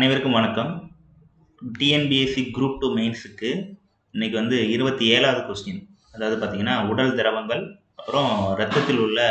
அனைவருக்கும் வணக்கம் TNPSC group two மெயின்ஸுக்கு இன்னைக்கு வந்து இருபத்தி ஏழாவது கொஸ்டின் அதாவது பார்த்தீங்கன்னா உடல் திரவங்கள் அப்புறம் ரத்தத்தில் உள்ள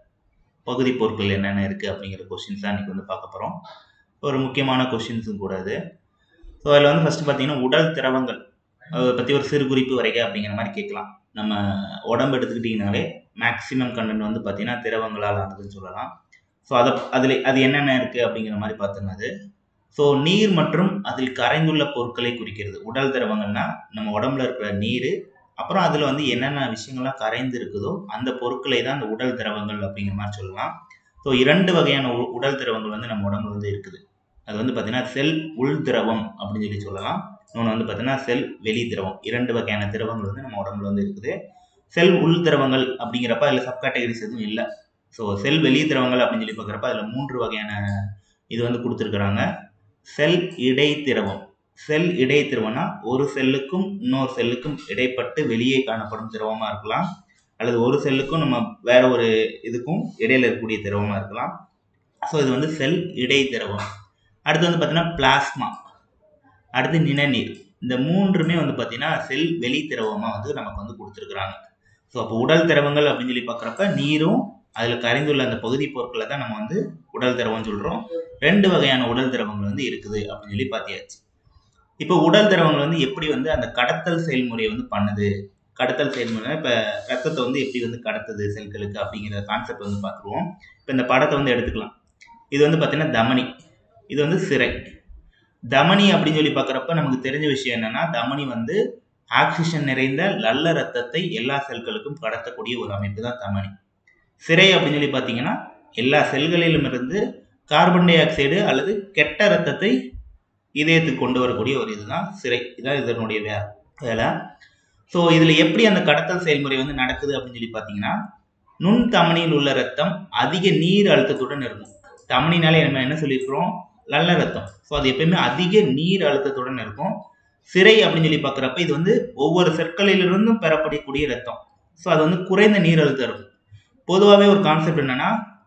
பகுதி பொருட்கள் என்னென்ன இருக்குது அப்படிங்கிற கொஸ்டின்ஸ் தான் இன்னைக்கு வந்து பார்க்க போகிறோம் ஒரு முக்கியமான கொஸ்டின்ஸும் கூட அது ஸோ அதில் வந்து ஃபஸ்ட்டு பார்த்தீங்கன்னா உடல் திரவங்கள் அதை பற்றி ஒரு சிறு குறிப்பு வரைக அப்படிங்கிற மாதிரி கேட்கலாம் நம்ம உடம்பு எடுத்துக்கிட்டிங்கனாலே மேக்ஸிமம் கண்டென்ட் வந்து பார்த்தீங்கன்னா திரவங்களால் ஆனதுன்னு சொல்லலாம் ஸோ அதை அதில் அது என்னென்ன இருக்குது அப்படிங்கிற மாதிரி பார்த்தோம்னா அது ஸோ நீர் மற்றும் அதில் கரைந்துள்ள பொருட்களை குறிக்கிறது உடல் திரவங்கள்னா நம்ம உடம்புல இருக்கிற நீர் அப்புறம் அதில் வந்து என்னென்ன விஷயங்கள்லாம் கரைந்து இருக்குதோ அந்த பொருட்களை தான் அந்த உடல் திரவங்கள் அப்படிங்கிற மாதிரி சொல்லலாம் ஸோ இரண்டு வகையான உ- உடல் திரவங்கள் வந்து நம்ம உடம்புல வந்து இருக்குது அது வந்து பார்த்தீங்கன்னா செல் உள் திரவம் அப்படின்னு சொல்லி சொல்லலாம் இன்னொன்று வந்து பார்த்தீங்கன்னா செல் வெளி திரவம் இரண்டு வகையான திரவங்கள் வந்து நம்ம உடம்புல வந்து இருக்குது செல் உள் திரவங்கள் அப்படிங்கிறப்ப அதில் சப் கேட்டகரிஸ் எதுவும் இல்லை ஸோ செல் வெளி திரவங்கள் அப்படின்னு சொல்லி பார்க்குறப்ப அதில் மூன்று வகையான இது வந்து கொடுத்துருக்குறாங்க செல் இடை திரவம் செல் இடை திரவம்னா ஒரு செல்லுக்கும் இன்னொரு செல்லுக்கும் இடைப்பட்டு வெளியே காணப்படும் திரவமா இருக்கலாம் அல்லது ஒரு செல்லுக்கும் நம்ம வேற ஒரு இதுக்கும் இடையில இருக்கக்கூடிய திரவமா இருக்கலாம் ஸோ இது வந்து செல் இடை திரவம் அடுத்து வந்து பார்த்தீங்கன்னா பிளாஸ்மா அடுத்து நிணநீர் இந்த மூன்றுமே வந்து பார்த்தீங்கன்னா செல் வெளி திரவமா வந்து நமக்கு வந்து கொடுத்துருக்குறாங்க ஸோ அப்போ உடல் திரவங்கள் அப்படின்னு சொல்லி பார்க்குறப்ப நீரும் அதில் கரைந்துள்ள அந்த பகுதி பொருட்களை தான் நம்ம வந்து உடல் திரவம்னு சொல்கிறோம் ரெண்டு வகையான உடல் திரவங்கள் வந்து இருக்குது அப்படின்னு சொல்லி பார்த்தியாச்சு இப்போ உடல் திரவங்கள் வந்து எப்படி வந்து அந்த கடத்தல் செயல்முறையை வந்து பண்ணுது கடத்தல் செயல்முறை இப்போ ரத்தத்தை வந்து எப்படி வந்து கடத்துது செல்களுக்கு அப்படிங்கிற கான்செப்ட் வந்து பார்த்துருவோம் இப்போ இந்த படத்தை வந்து எடுத்துக்கலாம் இது வந்து பார்த்தீங்கன்னா தமனி இது வந்து சிரை தமனி அப்படின்னு சொல்லி பார்க்குறப்ப நமக்கு தெரிஞ்ச விஷயம் என்னன்னா தமனி வந்து ஆக்சிஜன் நிறைந்த நல்ல ரத்தத்தை எல்லா செல்களுக்கும் கடத்தக்கூடிய ஒரு அமைப்பு தான் தமனி சிரை அப்படின்னு சொல்லி பார்த்தீங்கன்னா எல்லா செல்களிலும் இருந்து கார்பன் டை ஆக்சைடு அல்லது கெட்ட ரத்தத்தை இதயத்துக்கு கொண்டு வரக்கூடிய ஒரு இதுதான் சிறை இதான் இதனுடைய வே வேலை ஸோ இதில் எப்படி அந்த கடத்தல் செயல்முறை வந்து நடக்குது அப்படின்னு சொல்லி பார்த்தீங்கன்னா நுண் தமனியில் உள்ள ரத்தம் அதிக நீர் அழுத்தத்துடன் இருக்கும் தமனினாலே நம்ம என்ன சொல்லியிருக்கிறோம் நல்ல ரத்தம் ஸோ அது எப்பயுமே அதிக நீர் அழுத்தத்துடன் இருக்கும் சிறை அப்படின்னு சொல்லி பார்க்குறப்ப இது வந்து ஒவ்வொரு செற்களிலிருந்தும் பெறப்படக்கூடிய ரத்தம் ஸோ அது வந்து குறைந்த நீர் அழுத்தம் இருக்கும் பொதுவாகவே ஒரு கான்செப்ட் என்னன்னா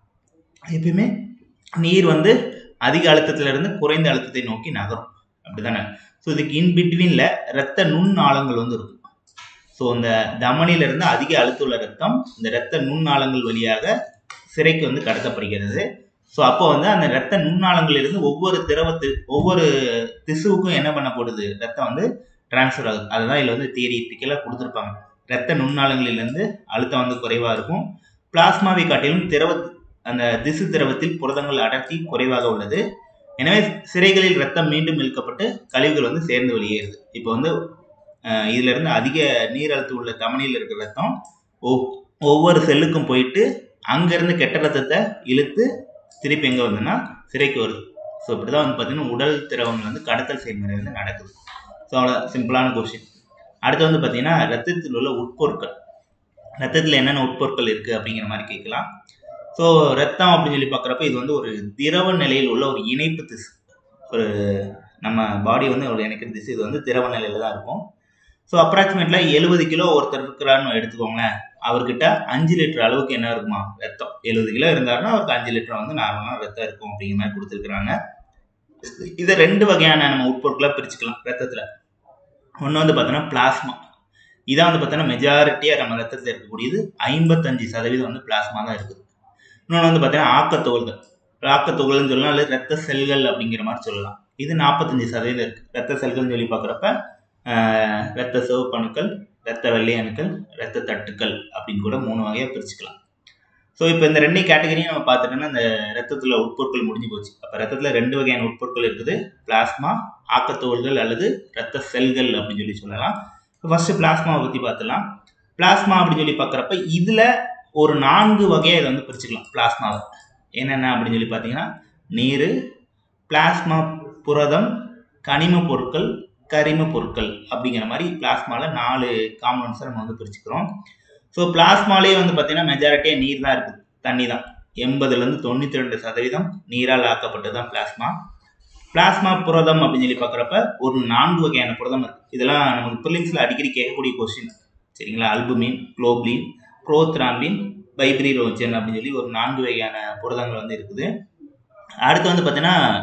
எப்பயுமே நீர் வந்து அதிக அழுத்தத்துல இருந்து குறைந்த அழுத்தத்தை நோக்கி நகரும் அப்படிதானே ஸோ இதுக்கு இன் பிட்வீன்ல ரத்த நுண் நாளங்கள் வந்து இருக்கும் ஸோ இந்த தமனியில இருந்து அதிக அழுத்தமுள்ள ரத்தம் இந்த ரத்த நுண் நாளங்கள் வழியாக சிறைக்கு வந்து கடத்தப்படுகிறது ஸோ அப்போ வந்து அந்த ரத்த நுண்ணாளங்கள் இருந்து ஒவ்வொரு திரவத்து ஒவ்வொரு திசுவுக்கும் என்ன பண்ணப்படுது ரத்தம் வந்து டிரான்ஸ்ஃபர் ஆகுது அதுதான் இதில் வந்து தியரிட்டிக்கலாக கொடுத்துருப்பாங்க ரத்த நுண்ணாளங்களிலிருந்து அழுத்தம் வந்து குறைவாக இருக்கும் பிளாஸ்மாவை காட்டிலும் திரவ அந்த திசு திரவத்தில் புரதங்கள் அடர்த்தி குறைவாக உள்ளது எனவே சிறைகளில் ரத்தம் மீண்டும் இழுக்கப்பட்டு கழிவுகள் வந்து சேர்ந்து வெளியேறுது இப்போ வந்து அஹ், இதுல இருந்து அதிக நீர் அழுத்தம் உள்ள தமனியில் இருக்கிற ரத்தம் ஒவ்- ஒவ்வொரு செல்லுக்கும் போயிட்டு அங்கிருந்து கெட்ட ரத்தத்தை இழுத்து திருப்பி எங்க வருதுன்னா சிறைக்கு வருது ஸோ இப்படிதான் வந்து பார்த்தீங்கன்னா உடல் திரவங்கள் வந்து கடத்தல் செயல்முறை வந்து நடக்குது ஸோ அவ்வளோ சிம்பிளான கொஸ்டின் அடுத்து வந்து பார்த்தீங்கன்னா ரத்தத்தில் உள்ள உட்பொருட்கள் ரத்தத்தில் என்னென்ன உட்பொருட்கள் இருக்குது அப்படிங்கிற மாதிரி கேட்கலாம் ஸோ ரத்தம் அப்படின்னு சொல்லி பார்க்குறப்ப இது வந்து ஒரு திரவ நிலையில் உள்ள ஒரு இணைப்பு திசு ஒரு நம்ம பாடி வந்து ஒரு இணைக்கிற திசு இது வந்து திரவ நிலையில தான் இருக்கும் ஸோ அப்ராக்சிமேட்ல எழுபது கிலோ ஒருத்தர் இருக்கிறான்னு எடுத்துக்கோங்களேன் அவர்கிட்ட அஞ்சு லிட்டர் அளவுக்கு என்ன இருக்குமா ரத்தம் எழுபது கிலோ இருந்தாருன்னா அவருக்கு அஞ்சு லிட்டர் வந்து நார்மலாக ரத்தம் இருக்கும் அப்படிங்கிற மாதிரி கொடுத்துருக்குறாங்க இதை ரெண்டு வகையான நம்ம உட்பொருட்களாக பிரிச்சுக்கலாம் ரத்தத்தில் ஒன்று வந்து பார்த்தோன்னா பிளாஸ்மா இதான் வந்து பார்த்தோன்னா மெஜாரிட்டியாக நம்ம ரத்தத்தில் இருக்கக்கூடியது ஐம்பத்தஞ்சு சதவீதம் வந்து பிளாஸ்மா தான் இருக்குது இன்னொன்று வந்து பார்த்தீங்கன்னா ஆக்கத்துகள்கள் ஆக்கத்துகள்னு சொல்லலாம் அல்லது ரத்த செல்கள் அப்படிங்கிற மாதிரி சொல்லலாம் இது நாற்பத்தஞ்சு சதவீதம் இருக்குது ரத்த செல்கள்னு சொல்லி பார்க்குறப்ப ரத்த சிவப்பணுக்கள் ரத்த வெள்ளை அணுக்கள் ரத்த தட்டுக்கள் அப்படின்னு கூட மூணு வகையாக பிரிச்சுக்கலாம் ஸோ இப்போ இந்த ரெண்டு கேட்டகரியும் நம்ம பார்த்துட்டோம்னா இந்த ரத்தத்தில் உட்பொருட்கள் முடிஞ்சு போச்சு அப்போ ரத்தத்தில் ரெண்டு வகையான உட்பொருட்கள் இருக்குது பிளாஸ்மா ஆக்கத்துகள்கள் அல்லது ரத்த செல்கள் அப்படின்னு சொல்லி சொல்லலாம் ஃபர்ஸ்ட் பிளாஸ்மாவை பற்றி பார்த்துலாம் பிளாஸ்மா அப்படின்னு சொல்லி பார்க்குறப்ப இதில் ஒரு நான்கு வகையாக இதை வந்து பிரிச்சுக்கலாம் பிளாஸ்மாவை என்னென்ன அப்படின்னு சொல்லி பார்த்தீங்கன்னா நீர் பிளாஸ்மா புரதம் கனிம பொருட்கள் கரிம பொருட்கள் அப்படிங்கிற மாதிரி பிளாஸ்மாவில் நாலு காம்பனன்ஸை நம்ம வந்து பிரிச்சுக்கிறோம் ஸோ பிளாஸ்மாலே வந்து பார்த்தீங்கன்னா மெஜாரிட்டியாக நீர் தான் இருக்குது தண்ணி தான் எண்பதுலேருந்து தொண்ணூற்றி ரெண்டு சதவீதம் நீரால் ஆக்கப்பட்டது தான் பிளாஸ்மா பிளாஸ்மா புரதம் அப்படின்னு சொல்லி பார்க்குறப்ப ஒரு நான்கு வகையான புரதம் இருக்குது இதெல்லாம் நமக்கு ப்ரிலிம்ஸில் அடிக்கடி கேட்கக்கூடிய கொஸ்டின் சரிங்களா அல்புமின் குளோப்ளின் ப்ரோத்ராம்பின் பைப்ரிரோஜன் அப்படின்னு சொல்லி ஒரு நான்கு வகையான புரதங்கள் வந்து இருக்குது அடுத்து வந்து பார்த்தீங்கன்னா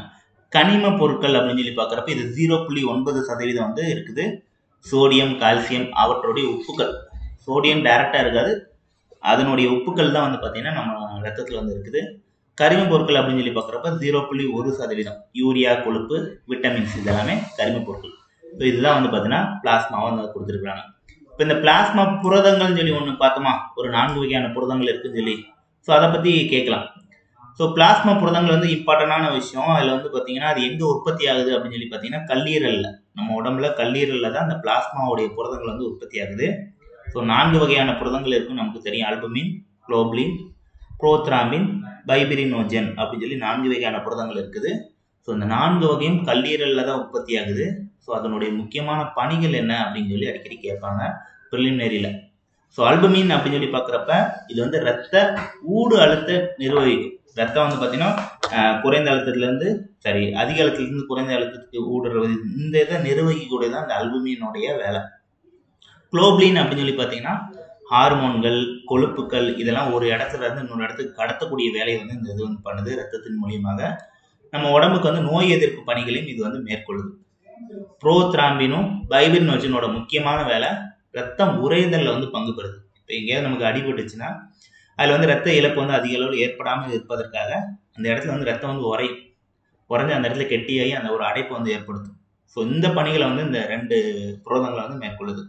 கனிம பொருட்கள் அப்படின்னு சொல்லி பார்க்குறப்ப இது ஜீரோ புள்ளி ஒன்பது சதவீதம் வந்து இருக்குது சோடியம் கால்சியம் அவற்றுடைய உப்புக்கள் சோடியம் டைரெக்டாக இருக்காது அதனுடைய உப்புக்கள் தான் வந்து பார்த்தீங்கன்னா நம்ம ரத்தத்தில் வந்து இருக்குது கரிம பொருட்கள் அப்படின்னு சொல்லி பார்க்குறப்ப ஜீரோ புள்ளி ஒரு சதவீதம் யூரியா கொழுப்பு விட்டமின்ஸ் இதெல்லாமே கரிம பொருட்கள் ஸோ இதுதான் வந்து பார்த்தீங்கன்னா பிளாஸ்மாவை வந்து கொடுத்துருக்குறாங்க இப்போ இந்த பிளாஸ்மா புரதங்கள்னு சொல்லி ஒன்று பார்த்தோமா ஒரு நான்கு வகையான புரதங்கள் இருக்குன்னு சொல்லி ஸோ அதை பற்றி கேட்கலாம் ஸோ பிளாஸ்மா புரதங்கள் வந்து இம்பார்ட்டண்டான விஷயம் அதில் வந்து பார்த்தீங்கன்னா அது எங்கே உற்பத்தி ஆகுது அப்படின்னு சொல்லி பார்த்தீங்கன்னா கல்லீரலில் நம்ம உடம்புல கல்லீரலில் தான் அந்த பிளாஸ்மாவுடைய புரதங்கள் வந்து உற்பத்தி ஆகுது ஸோ நான்கு வகையான புரதங்கள் இருக்குன்னு நமக்கு தெரியும் அல்புமின் குளோப்ளின் புரோத்ராமின் பைபிரினோஜன் அப்படின்னு சொல்லி நான்கு வகையான புரதங்கள் இருக்குது ஸோ இந்த நான்கு வகையும் கல்லீரலில் தான் உற்பத்தி ஆகுது ஸோ அதனுடைய முக்கியமான பணிகள் என்ன அப்படின்னு சொல்லி அடிக்கடி கேட்பாங்க ப்ரிலிமினரியில் ஸோ அல்பமின் அப்படின்னு சொல்லி பார்க்குறப்ப இது வந்து ரத்த ஊடு அழுத்த நிர்வகிக்கும் ரத்தம் வந்து பார்த்தீங்கன்னா அஹ், குறைந்த அழுத்தத்துலேருந்து சரி அதிக அழுத்தத்துலேருந்து குறைந்த அழுத்தத்துக்கு ஊடுருவது இந்த இதை நிர்வகிக்கக்கூடியது தான் அந்த அல்புமினுடைய வேலை குளோப்ளின் அப்படின்னு சொல்லி பார்த்தீங்கன்னா ஹார்மோன்கள் கொழுப்புக்கள் இதெல்லாம் ஒரு இடத்துல இருந்து இன்னொரு இடத்துக்கு கடத்தக்கூடிய வேலையை வந்து இந்த இது வந்து பண்ணுது ரத்தத்தின் மூலியமாக நம்ம உடம்புக்கு வந்து நோய் எதிர்ப்பு பணிகளையும் இது வந்து மேற்கொள்ளுது ப்ரோத்ராம்பினும் பைபிரினோஜனோட முக்கியமான வேலை ரத்தம் உறைதலில் வந்து பங்கு பெறுது இப்போ எங்கேயாவது நமக்கு அடிபட்டுச்சுன்னா அதில் வந்து ரத்த இழப்பு வந்து அதிக அளவில் ஏற்படாமல் இருப்பதற்காக அந்த இடத்துல வந்து ரத்தம் வந்து உறையும் உறைஞ்சு அந்த இடத்துல கெட்டியாகி அந்த ஒரு அடைப்பை வந்து ஏற்படுத்தும் ஸோ இந்த பணிகளை வந்து இந்த ரெண்டு புரதங்களை வந்து மேற்கொள்ளுது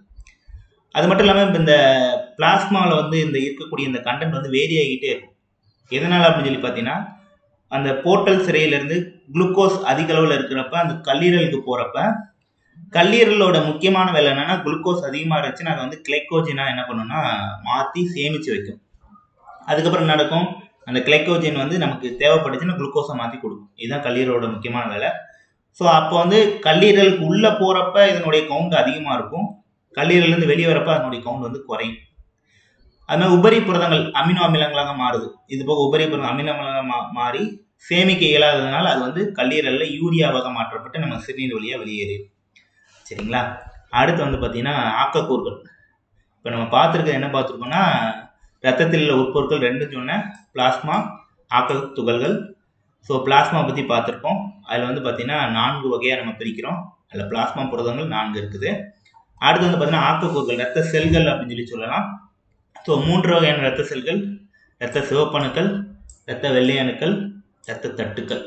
அது மட்டும் இல்லாமல் இப்போ இந்த பிளாஸ்மாவில் வந்து இந்த இருக்கக்கூடிய இந்த கண்டென்ட் வந்து வேரி ஆகிட்டே இருக்கும் எதனால் அப்படின்னு சொல்லி பார்த்தீங்கன்னா அந்த போர்ட்டல் சிறையிலேருந்து குளுக்கோஸ் அதிக அளவில் இருக்கிறப்ப அந்த கல்லீரலுக்கு போகிறப்ப கல்லீரலோட முக்கியமான வேலை என்னன்னா குளுக்கோஸ் அதிகமாக இருந்துச்சுன்னா அதை வந்து கிளைக்கோஜினா என்ன பண்ணுன்னா மாற்றி சேமித்து வைக்கும் அதுக்கப்புறம் என்ன நடக்கும் அந்த கிளைக்கோஜின் வந்து நமக்கு தேவைப்பட்டுச்சுன்னா குளுக்கோஸை மாற்றி கொடுக்கும் இதுதான் கல்லீரலோட முக்கியமான வேலை ஸோ அப்போ வந்து கல்லீரலுக்கு உள்ளே போகிறப்ப இதனுடைய கவுண்ட் அதிகமாக இருக்கும் கல்லீரலேருந்து வெளியே வரப்ப அதனுடைய கவுண்ட் வந்து குறையும் அது மாதிரி உபரி புரதங்கள் அமினோ அமிலங்களாக மாறுது இது போக உபரி புரதம் அமினோ அமிலங்களாக மா மாறி சேமிக்க இயலாததுனால அது வந்து கல்லீரலில் யூரியாவாக மாற்றப்பட்டு நம்ம சிறுநீர் வழியாக வெளியேறிடும் சரிங்களா அடுத்து வந்து பார்த்தீங்கன்னா ஆக்கக்கூறுகள் இப்போ நம்ம பார்த்துருக்க என்ன பார்த்துருக்கோம்னா ரத்தத்தில் உள்ள உட்பொருட்கள் ரெண்டு சொன்னேன் பிளாஸ்மா ஆக்க துகள்கள் ஸோ பிளாஸ்மா பற்றி பார்த்துருக்கோம் அதில் வந்து பார்த்தீங்கன்னா நான்கு வகையாக நம்ம பிரிக்கிறோம் அதில் பிளாஸ்மா புரதங்கள் நான்கு இருக்குது அடுத்து வந்து பார்த்தீங்கன்னா ஆக்கக்கூறுகள் ரத்த செல்கள் அப்படின்னு சொல்லி சொல்லலாம் ஸோ மூன்று வகையான ரத்த செல்கள் ரத்த சிவப்பணுக்கள் ரத்த வெள்ளையணுக்கள் ரத்த தட்டுக்கள்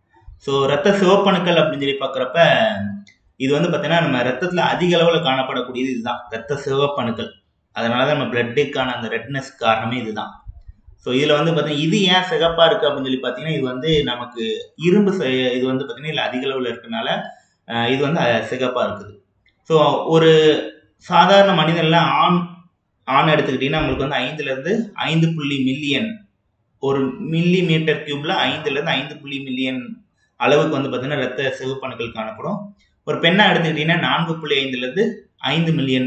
ஸோ ரத்த சிவப்பணுக்கள் அப்படின்னு சொல்லி பார்க்குறப்ப இது வந்து பார்த்தீங்கன்னா நம்ம ரத்தத்தில் அதிக அளவில் காணப்படக்கூடியது இதுதான் ரத்த சிவப்பணுக்கள் அதனால தான் நம்ம பிளட்டுக்கான அந்த ரெட்னஸ் காரணமே இதுதான் ஸோ இதில் வந்து பார்த்தீங்கன்னா இது ஏன் சிகப்பாக இருக்குது அப்படின்னு சொல்லி பார்த்தீங்கன்னா இது வந்து நமக்கு இரும்பு செ- இது வந்து பார்த்தீங்கன்னா இதில் அதிக அளவில் இருக்கனால அஹ், இது வந்து சிகப்பாக இருக்குது ஸோ ஒரு சாதாரண மனிதனில் ஆண் ஆண் எடுத்துக்கிட்டிங்கன்னா உங்களுக்கு வந்து ஐந்துலேருந்து ஐந்து புள்ளி மில்லியன் ஒரு மில்லி மீட்டர் கியூப்ல ஐந்துலேருந்து ஐந்து புள்ளி மில்லியன் அளவுக்கு வந்து பார்த்தீங்கன்னா ரத்த சிவப்பணுக்கள் காணப்படும் ஒரு பெண்ணா எடுத்துக்கிட்டிங்கன்னா நான்கு புள்ளி ஐந்துலேருந்து ஐந்து மில்லியன்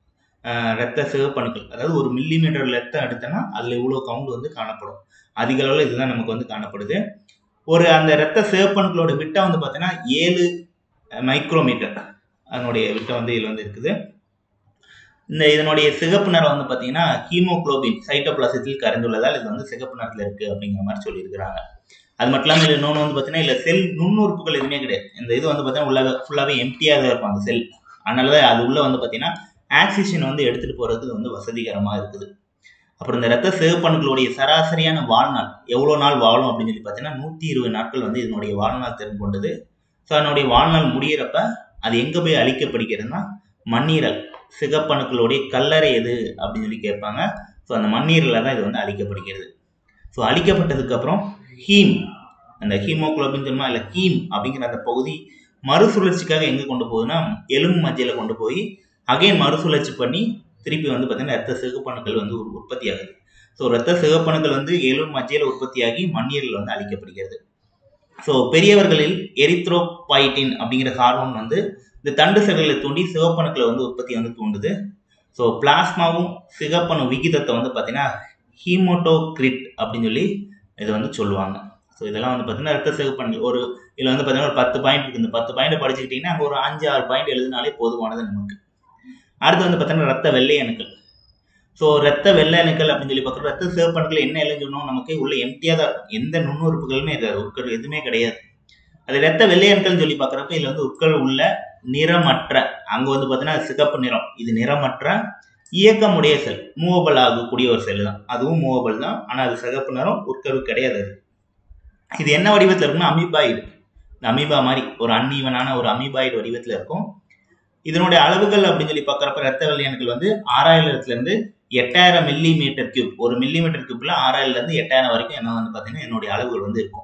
ரத்த சிவப்பணுக்கள் அதாவது ஒரு மில்லி மீட்டர் ரத்தம் எடுத்தோன்னா அதில் இவ்வளோ கவுண்ட் வந்து காணப்படும் அதிக அளவில் இதுதான் நமக்கு வந்து காணப்படுது ஒரு அந்த ரத்த சிவப்பணுக்களோட விட்டம் வந்து பார்த்தீங்கன்னா ஏழு மைக்ரோமீட்டர் அதனுடைய விட்டம் வந்து இதில் வந்து இருக்குது இந்த இதனுடைய சிகப்பு நிறம் வந்து பார்த்தீங்கன்னா ஹீமோகுளோபின் சைட்டோபிளாசத்தில் கரைந்துள்ளதால் இது வந்து சிகப்பு நிறத்தில் இருக்குது அப்படிங்கிற மாதிரி சொல்லியிருக்கிறாங்க அது மட்டும் இல்லாமல் இதில் இன்னொன்று வந்து பார்த்தீங்கன்னா இல்லை செல் நுண்ணுறுப்புகள் எதுவுமே கிடையாது இந்த இது வந்து பார்த்தீங்கன்னா உள்ள ஃபுல்லாகவே எம்டியாக தான் இருக்கும் அந்த செல் அதனால தான் அது உள்ள வந்து பார்த்தீங்கன்னா ஆக்சிஜன் வந்து எடுத்துகிட்டு போகிறதுக்கு வந்து வசதிகரமாக இருக்குது அப்புறம் இந்த ரத்த சிவப்பணுக்களுடைய சராசரியான வாழ்நாள் எவ்வளோ நாள் வாழும் அப்படின்னு சொல்லி பார்த்தீங்கன்னா நூற்றி இருபது நாட்கள் வந்து இதனுடைய வாழ்நாள் திறன் கொண்டது ஸோ அதனுடைய வாழ்நாள் முடியிறப்ப அது எங்கே போய் அழிக்கப்படுகிறதுனா மண்ணீரல் சிகப்பணுக்களுடைய கல்லறை எது அப்படின்னு சொல்லி கேட்பாங்க ஸோ அந்த மண்ணீரலில் தான் இது வந்து அழிக்கப்படுகிறது ஸோ அழிக்கப்பட்டதுக்கு அப்புறம் ஹீம் அந்த ஹீமோகுளோபின் சொல்லுமா இல்லை ஹீம் அப்படிங்கிற அந்த பகுதி மறுசுழற்சிக்காக எங்கே கொண்டு போகுதுன்னா எலும்பு மஜ்ஜையில் கொண்டு போய் அகைன் மறுசுழற்சி பண்ணி திருப்பி வந்து பார்த்தீங்கன்னா ரத்த சிகப்பணுக்கள் வந்து உரு- உற்பத்தி ஆகுது ஸோ ரத்த சிகப்பணுக்கள் வந்து எலும்பு மஜ்ஜையில் உற்பத்தியாகி மண்ணீரல் வந்து அழிக்கப்படுகிறது ஸோ பெரியவர்களில் எரித்ரோபாய்டின் அப்படிங்கிற ஹார்மோன் வந்து இந்த தண்டு செல்களை தூண்டி சிவப்பணுக்களை வந்து உற்பத்தி வந்து தூண்டுது ஸோ பிளாஸ்மாவும் சிகப்பணு விகிதத்தை வந்து பார்த்தீங்கன்னா ஹீமோட்டோக்ரிட் அப்படின்னு சொல்லி இதை வந்து சொல்லுவாங்க ஸோ இதெல்லாம் வந்து பார்த்தீங்கன்னா ரத்த சிவப்பணு ஒரு இதில் வந்து பார்த்தீங்கன்னா ஒரு பத்து பாயிண்ட் இருக்குது இந்த பத்து பாயிண்ட் படிச்சுக்கிட்டிங்கன்னா அங்கே ஒரு அஞ்சு ஆறு பாயிண்ட் எழுதினாலே போதுமானது நமக்கு அடுத்து வந்து பார்த்தீங்கன்னா ரத்த வெள்ளை அணுக்கள் ஸோ ரத்த வெள்ளை அணுக்கள் அப்படின்னு சொல்லி பார்க்குறோம் ரத்த சிவப்பணுக்கள் என்ன இல்லைன்னு சொன்னோம் நமக்கு உள்ள எம்டியாக தான் இருக்கும். எந்த நுண்ணுறுப்புகளுமே இருக்காது உட்கரு எதுவுமே கிடையாது அது ரத்த வெள்ளையணுக்கள்னு சொல்லி பார்க்குறப்ப இதில் வந்து உட்கள் உள்ள நிறமற்ற அங்கே வந்து பார்த்தீங்கன்னா சிகப்பு நிறம் இது நிறமற்ற இயக்கமுடைய செல் மூவபிள் ஆகக்கூடிய ஒரு செல் தான் அதுவும் மூவபிள் தான் ஆனால் அது சிகப்பு நிறம் உட்கரு கிடையாது அது இது என்ன வடிவத்தில் இருக்குன்னா அமீபாய்டு இந்த அமீபா மாதிரி ஒரு அன்ஈவனான ஒரு அமீபாய்டு வடிவத்தில் இருக்கும் இதனுடைய அளவுகள் அப்படின்னு சொல்லி பார்க்குறப்ப ரத்த வெள்ளையணுக்கள் வந்து ஆறாயிரத்துலேருந்து எட்டாயிரம் மில்லி மீட்டர் கியூப் ஒரு மில்லி மீட்டர் கியூப்ல ஆறாயிரம்லேருந்து எட்டாயிரம் வரைக்கும் என்ன வந்து பார்த்தீங்கன்னா என்னுடைய அளவுகள் வந்து இருக்கும்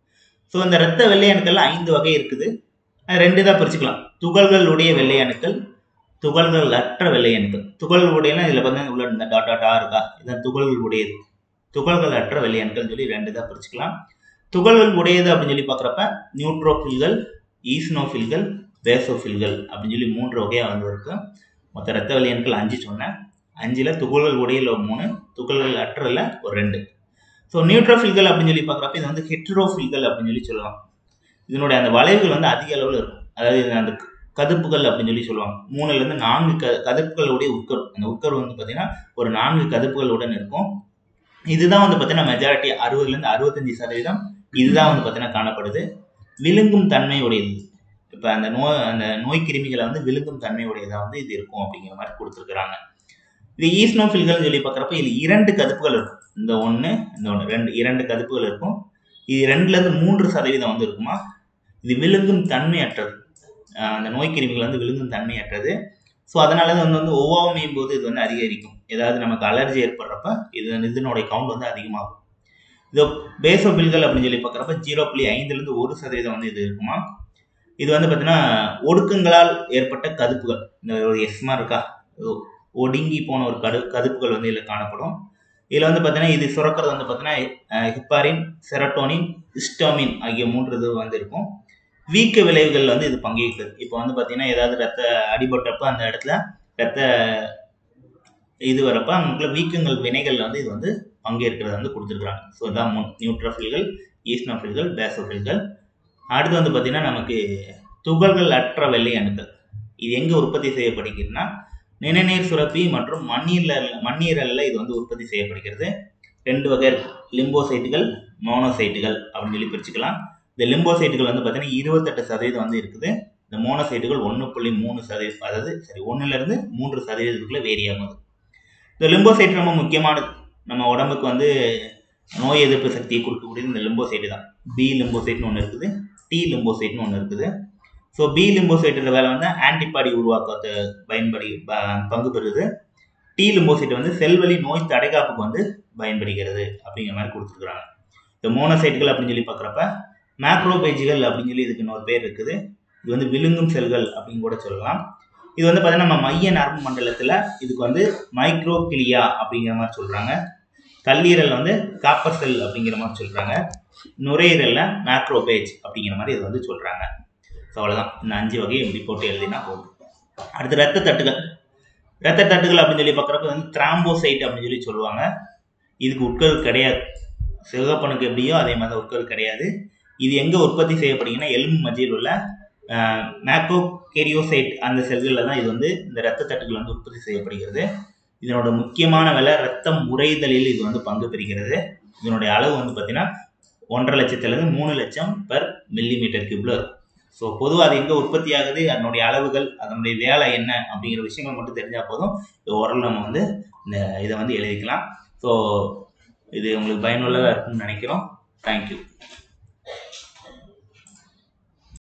ஸோ இந்த ரத்த வெள்ளையணுக்கள் ஐந்து வகை இருக்குது அது ரெண்டு தான் பிரிச்சுக்கலாம் துகள்களுடைய வெள்ளையணுக்கள் துகள்கள் அற்ற வெள்ளையணுக்கள் துகள்கள் உடையனா இதில் பார்த்தீங்கன்னா உள்ள இந்த டாட் டாட்டா இருக்கா இதுதான் துகள்கள் உடையது துகள்கள் அற்ற வெள்ளையணுக்கள் சொல்லி ரெண்டு தான் பிரிச்சுக்கலாம் துகள்கள் உடையது அப்படின்னு சொல்லி பார்க்குறப்ப நியூட்ரோஃபில்கள் ஈஸ்னோஃபில்கள் பேசோஃபில்கள் அப்படின்னு சொல்லி மூன்று வகையாக வந்து இருக்கு மொத்த ரத்த வெள்ளையணுக்கள் அஞ்சு சொன்னேன் அஞ்சில் துகள்கள் உடையில மூணு துகள்கள் அற்றல ஒரு ரெண்டு ஸோ நியூட்ரோஃபில்கள் அப்படின்னு சொல்லி பார்க்குறப்ப இது வந்து ஹெட்ரோஃபில்கள் அப்படின்னு சொல்லி சொல்லலாம் இதனுடைய அந்த வளைவுகள் வந்து அதிக அளவில் இருக்கும் அதாவது இது அந்த கதுப்புகள் அப்படின்னு சொல்லி சொல்லுவாங்க மூணுலேருந்து நான்கு க கதுப்புகளுடைய உட்கரு அந்த உட்கரு வந்து பார்த்தீங்கன்னா ஒரு நான்கு கதுப்புகளுடன் இருக்கும் இதுதான் வந்து பார்த்தீங்கன்னா மெஜாரிட்டி அறுபதுலேருந்து அறுபத்தஞ்சு சதவீதம் இதுதான் வந்து பார்த்தீங்கன்னா காணப்படுது விழுங்கும் தன்மை உடையது இப்போ அந்த நோய் அந்த நோய் கிருமிகளை வந்து விழுங்கும் தன்மை உடையதாக வந்து இது இருக்கும் அப்படிங்கிற மாதிரி கொடுத்துருக்குறாங்க இது ஈஸ்னோஃபில்கள் சொல்லி பார்க்குறப்ப இதில் இரண்டு கதுப்புகள் இருக்கும் இந்த ஒன்று இந்த ஒன்று ரெண்டு இரண்டு கதுப்புகள் இருக்கும் இது ரெண்டுலேருந்து மூன்று சதவீதம் வந்து இருக்குமா இது விழுங்கும் தன்மையற்றது ஆஹ் அந்த நோய் கிருமிகள் வந்து விழுங்கும் தன்மையற்றது ஸோ அதனால தான் வந்து வந்து ஒவ்வாமையும் போது இது வந்து அதிகரிக்கும் ஏதாவது நமக்கு அலர்ஜி ஏற்படுறப்ப இது இதனுடைய கவுண்ட் வந்து அதிகமாகும் இது பேசோபில்கள் அப்படின்னு சொல்லி பார்க்குறப்ப ஜீரோ புள்ளி ஐந்துலேருந்து ஒரு சதவீதம் வந்து இது இருக்குமா இது வந்து பார்த்தீங்கன்னா ஒடுக்கங்களால் ஏற்பட்ட கதுப்புகள் இந்த ஒரு எஸ்மா இருக்கா ஒடுங்கி போன ஒரு கடு கதுப்புகள் வந்து இதில் காணப்படும் இதில் வந்து பார்த்தீங்கன்னா இது சுரக்கிறது வந்து பார்த்தீங்கன்னா ஹிப்பாரின் செரட்டோனின் ஹிஸ்டாமின் ஆகிய மூன்று இது வந்து இருக்கும் வீக்க விளைவுகள் வந்து இது பங்கேற்குது இப்போ வந்து பார்த்தீங்கன்னா ஏதாவது ரத்த அடிபட்டப்ப அந்த இடத்துல ரத்த இது வரப்ப அங்குள்ள வீக்கங்கள் வினைகள் வந்து இது வந்து பங்கேற்கிறத வந்து கொடுத்துருக்குறாங்க ஸோ இதான் நியூட்ரோஃபில்கள் ஈஸ்னோஃபில்கள் பேசோஃபில்கள் அடுத்து வந்து பார்த்தீங்கன்னா நமக்கு துகள்கள் அற்ற வெள்ளை அணுக்கள் இது எங்கே உற்பத்தி செய்யப்படுகிறதுனா நிணநீர் சுரப்பி மற்றும் மண்ணீரல் மண்ணீரலில் இது வந்து உற்பத்தி செய்யப்படுகிறது ரெண்டு வகை இருக்கு லிம்போசைட்டுகள் மோனோசைட்டுகள் அப்படின்னு சொல்லி பிரிச்சுக்கலாம் இந்த லிம்போசைட்டுகள் வந்து பார்த்தீங்கன்னா இருபத்தெட்டு சதவீதம் வந்து இருக்குது இந்த மோனோசைட்டுகள் ஒன்று புள்ளி மூணு சதவீதம் அதாவது சரி ஒன்றுலேருந்து மூன்று சதவீதத்துக்குள்ளே வேரி ஆகுது இந்த லிம்போசைட் ரொம்ப முக்கியமானது நம்ம உடம்புக்கு வந்து நோய் எதிர்ப்பு சக்தியை கொடுக்கக்கூடியது இந்த லிம்போசைட்டு தான் பி லிம்போசைட்னு ஒன்று இருக்குது டி லிம்போசைட்னு ஒன்று இருக்குது ஸோ பி லிம்போசைட்டோட வேலை வந்து ஆன்டிபாடி உருவாக்கத்தை பயன்படி ப- பங்கு பெறுது டி லிம்போசைட் வந்து செல்வழி நோய் தடைகாப்புக்கு வந்து பயன்படுகிறது அப்படிங்கிற மாதிரி கொடுத்துருக்குறாங்க இந்த மோனோசைட்டுகள் அப்படின்னு சொல்லி பார்க்குறப்ப மேக்ரோபேஜ்கள் அப்படின்னு சொல்லி இதுக்கு இன்னொரு பேர் இருக்குது இது வந்து விழுங்கும் செல்கள் அப்படின்னு கூட சொல்லலாம் இது வந்து பார்த்தீங்கன்னா நம்ம மைய நரம்பு மண்டலத்தில் இதுக்கு வந்து மைக்ரோகிளியா அப்படிங்கிற மாதிரி சொல்கிறாங்க கல்லீரல் வந்து காப்பர் செல் அப்படிங்கிற மாதிரி சொல்கிறாங்க நுரையீரலில் மேக்ரோபேஜ் அப்படிங்கிற மாதிரி இது வந்து சொல்கிறாங்க ஸோ அவ்வளோதான் இந்த அஞ்சு வகையை இப்படி போட்டு எழுதினா போதும் அடுத்து ரத்த தட்டுகள் ரத்த தட்டுகள் அப்படின்னு சொல்லி பார்க்குறப்ப வந்து திராம்போசைட் அப்படின்னு சொல்லி சொல்லுவாங்க இதுக்கு உட்கரு கிடையாது சிவகப்பனுக்கு எப்படியோ அதே மாதிரி தான் உட்கரு கிடையாது இது எங்கே உற்பத்தி செய்யப்படுங்கன்னா எலும்பு மஜ்ஜையில் உள்ள மேக்கோ கெரியோசைட் அந்த செல்களில் தான் இது வந்து இந்த ரத்த தட்டுகள் வந்து உற்பத்தி செய்யப்படுகிறது இதனோட முக்கியமான வேலை ரத்தம் உறைதலில் இது வந்து பங்கு பெறுகிறது இதனுடைய அளவு வந்து பார்த்தீங்கன்னா ஒன்றரை லட்சத்துலேருந்து மூணு லட்சம் பெர் மில்லி மீட்டர் கியூப்ல இருக்கும் ஸோ பொதுவாக அது எங்கே உற்பத்தி ஆகுது அதனுடைய அளவுகள் அதனுடைய வேலை என்ன அப்படிங்கிற விஷயங்கள் மட்டும் தெரிஞ்சால் போதும் இது ஓரளவு நம்ம வந்து இந்த இதை வந்து எழுதிக்கலாம் ஸோ இது உங்களுக்கு பயனுள்ளதாக இருக்கும்னு நினைக்கிறோம் தேங்க்யூ